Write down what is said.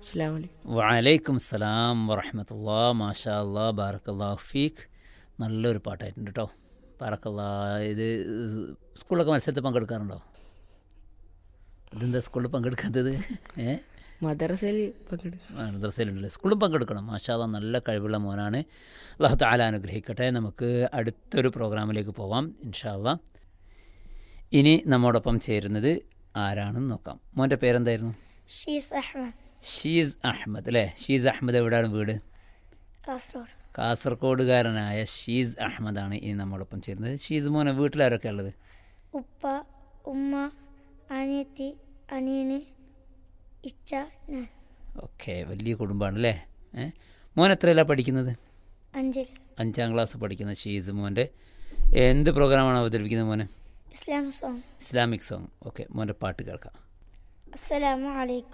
അസ്സാം വലൈക്കും വലൈക്കും സലാം വറഹമത്തല്ലാ മാഷാ അല്ലാ ബാറക്കല്ലാ ഫീഖ് നല്ലൊരു പാട്ടായിട്ടുണ്ട് കേട്ടോ ബാറക്കല്ലാ ഇത് സ്കൂളിലൊക്കെ മത്സരത്തിൽ പങ്കെടുക്കാറുണ്ടോ ഇതെന്താ സ്കൂളിൽ പങ്കെടുക്കാത്തത് ഏ മദ്രസയിൽ പങ്കെടുക്കും ആ, മദ്രസയിലുണ്ടല്ലേ സ്കൂളിൽ പങ്കെടുക്കണം മാഷാല്ല നല്ല കഴിവുള്ള മോനാണ് അള്ളാഹു താല അനുഗ്രഹിക്കട്ടെ നമുക്ക് അടുത്തൊരു പ്രോഗ്രാമിലേക്ക് പോവാം ഇൻഷാല്ല ഇനി നമ്മോടൊപ്പം ചേരുന്നത് ആരാണെന്ന് നോക്കാം മോൻ്റെ പേരെന്തായിരുന്നു ഷീസ് അഹമ്മദ് ഷീസ് അഹമ്മദ് അല്ലേ ഷീസ് അഹമ്മദ് എവിടെയാണ് വീട് കാസർഗോഡ് കാസർഗോഡുകാരനായ ഷീസ് അഹമ്മദാണ് ഇനി നമ്മോടൊപ്പം ചേരുന്നത് ഷീസ് മോനെ വീട്ടിലാരൊക്കെ ഉള്ളത് ഉപ്പ ഉമ്മ അനിയത്തി അനിയന് ഇച്ച ഞാൻ ഓക്കെ വലിയ കുടുംബമാണ് അല്ലേ ഏ മോൻ എത്രയല്ല പഠിക്കുന്നത് അഞ്ചിൽ അഞ്ചാം ക്ലാസ് പഠിക്കുന്ന ഷീസ് മോൻ്റെ എന്ത് പ്രോഗ്രാമാണ് അവതരിപ്പിക്കുന്നത് മോനെ Islam song Islamic song okay മോൻ്റെ പാട്ട് കേൾക്കാം അസ്സലാമു അലൈക്കും